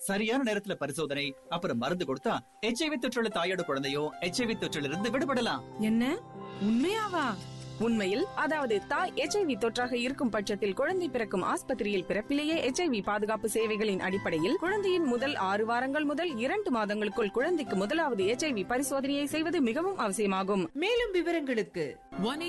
சரியான நேரத்துல பரிசோதனை அப்புறம் மருந்து கொடுத்தா எச்ஐவி தொற்றுள்ள தாயோட குழந்தையும் எச்ஐவி தொற்றிலிருந்து இருந்து விடுபடலாம் என்ன உண்மையாவா உண்மையில் அதாவது தாய் எச்ஐவி தொற்றாக இருக்கும் பட்சத்தில் குழந்தை பிறக்கும் ஆஸ்பத்திரியில் பிறப்பிலேயே எச்ஐவி பாதுகாப்பு சேவைகளின் அடிப்படையில் குழந்தையின் முதல் ஆறு வாரங்கள் முதல் இரண்டு மாதங்களுக்குள் குழந்தைக்கு முதலாவது எச்ஐவி பரிசோதனையை செய்வது மிகவும் அவசியமாகும் மேலும் விவரங்களுக்கு one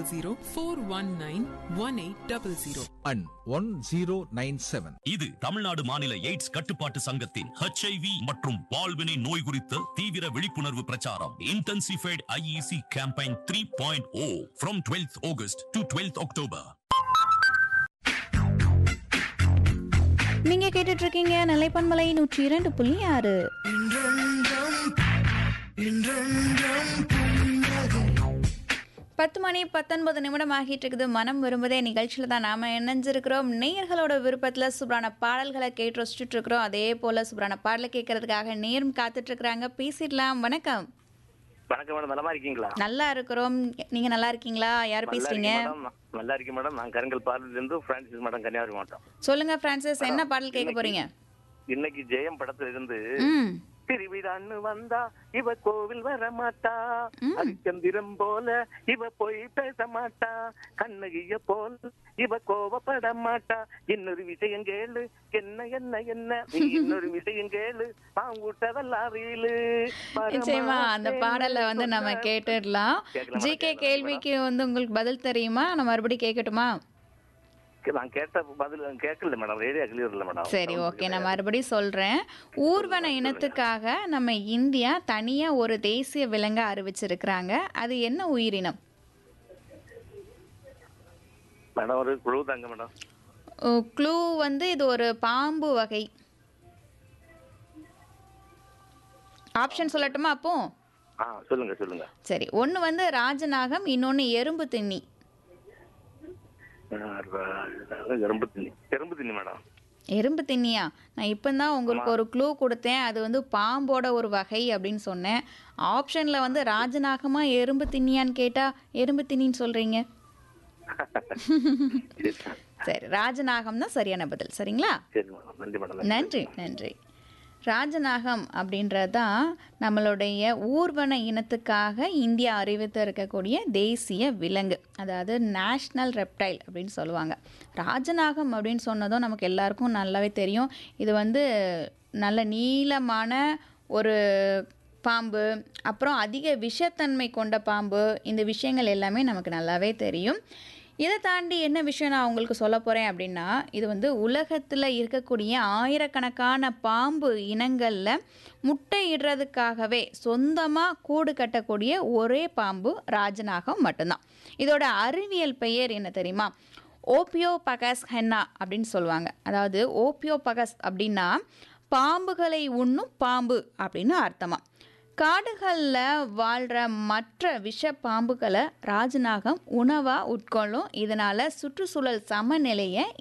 1800 and one zero nine seven இது தமிழ்நாடு மாநில எய்ட்ஸ் கட்டுப்பாட்டு சங்கத்தின் ஹெச்ஐவி மற்றும் பால்வினை நோய் குறித்த தீவிர விழிப்புணர்வு பிரச்சாரம் intensified IEC campaign three point o from twelfth August to twelfth October நீங்க கேட்டுட்டு இருக்கீங்க நிலைப்பன்மலை நூற்றி இரண்டு புள்ளி ஆறு பத்து மணி பத்தொன்பது நிமிடம் ஆகிட்டு இருக்குது மனம் விரும்புதே நிகழ்ச்சியில் தான் நாம இணைஞ்சிருக்கிறோம் நேயர்களோட விருப்பத்தில் சூப்பரான பாடல்களை கேட்டு ரசிச்சுட்டு இருக்கிறோம் அதே போல சூப்பரான பாடலை கேட்கறதுக்காக நேரம் காத்துட்டு இருக்கிறாங்க பேசிடலாம் வணக்கம் வணக்கம் மேடம் நலமா இருக்கீங்களா நல்லா இருக்கிறோம் நீங்க நல்லா இருக்கீங்களா யார் நல்லா பேசுறீங்க இருக்கேன் மேடம் நல்லா இருக்கேன் மேடம் நான் கருங்கல் பார்லில இருந்து பிரான்சிஸ் மேடம் கன்னியாகுமரி மாவட்டம் சொல்லுங்க பிரான்சிஸ் என்ன பாடல் கேட்க போறீங்க இன்னைக்கு ஜெயம் படத்துல இருந்து ம் திருவிழான்னு வந்தா இவ கோவில் வர மாட்டா அரிச்சந்திரம் போல இவ போய் பேச மாட்டா கண்ணகிய போல் இவ கோவப்பட மாட்டா இன்னொரு விஷயம் கேளு என்ன என்ன என்ன நீ இன்னொரு விஷயம் கேளு பாங்கூட்டதெல்லாம் ரீலு நிச்சயமா அந்த பாடலை வந்து நம்ம கேட்டுடலாம் கேட்கலாம் ஜிகே மேடம், கேள்விக்கு வந்து உங்களுக்கு பதில் தெரியுமா நான் மறுபடியும் கேட்கட்டுமா நான் கேட்ட பதில் கேட்கல மேடம் ரேடியோ கிளியர் இல்ல மேடம் சரி ஓகே நான் மறுபடியும் சொல்றேன் ஊர்வன இனத்துக்காக நம்ம இந்தியா தனியா ஒரு தேசிய விலங்கை அறிவிச்சிருக்கிறாங்க அது என்ன உயிரினம் மேடம் ஒரு குழு தாங்க மேடம் க்ளூ வந்து இது ஒரு பாம்பு வகை ஆப்ஷன் சொல்லட்டுமா அப்போ ஆ சொல்லுங்க சொல்லுங்க சரி ஒன்று வந்து ராஜநாகம் இன்னொன்று எறும்பு திண்ணி எறும்பு திண்ணி எறும்பு திண்ணி மேடம் எறும்பு திண்ணியா நான் இப்போ தான் உங்களுக்கு ஒரு க்ளூ கொடுத்தேன் அது வந்து பாம்போட ஒரு வகை அப்படின்னு சொன்னேன் ஆப்ஷனில் வந்து ராஜநாகமா எறும்பு திண்ணியான்னு கேட்டால் எறும்பு திண்ணின்னு சொல்கிறீங்க சரி ராஜநாகம் தான் சரியான பதில் சரிங்களா சரி மேடம் நன்றி மேடம் நன்றி நன்றி ராஜநாகம் அப்படின்றது தான் நம்மளுடைய ஊர்வன இனத்துக்காக இந்தியா அறிவித்து இருக்கக்கூடிய தேசிய விலங்கு அதாவது நேஷ்னல் ரெப்டைல் அப்படின்னு சொல்லுவாங்க ராஜநாகம் அப்படின்னு சொன்னதும் நமக்கு எல்லாருக்கும் நல்லாவே தெரியும் இது வந்து நல்ல நீளமான ஒரு பாம்பு அப்புறம் அதிக விஷத்தன்மை கொண்ட பாம்பு இந்த விஷயங்கள் எல்லாமே நமக்கு நல்லாவே தெரியும் இதை தாண்டி என்ன விஷயம் நான் உங்களுக்கு சொல்ல போகிறேன் அப்படின்னா இது வந்து உலகத்தில் இருக்கக்கூடிய ஆயிரக்கணக்கான பாம்பு இனங்களில் முட்டையிடுறதுக்காகவே சொந்தமாக கூடு கட்டக்கூடிய ஒரே பாம்பு ராஜநாகம் மட்டும்தான் இதோட அறிவியல் பெயர் என்ன தெரியுமா ஓபியோ பகஸ் ஹென்னா அப்படின்னு சொல்லுவாங்க அதாவது ஓபியோ பகஸ் அப்படின்னா பாம்புகளை உண்ணும் பாம்பு அப்படின்னு அர்த்தமா காடுகளில் வாழ்கிற மற்ற விஷ பாம்புகளை ராஜநாகம் உணவாக உட்கொள்ளும் இதனால் சுற்றுச்சூழல் சமநிலையை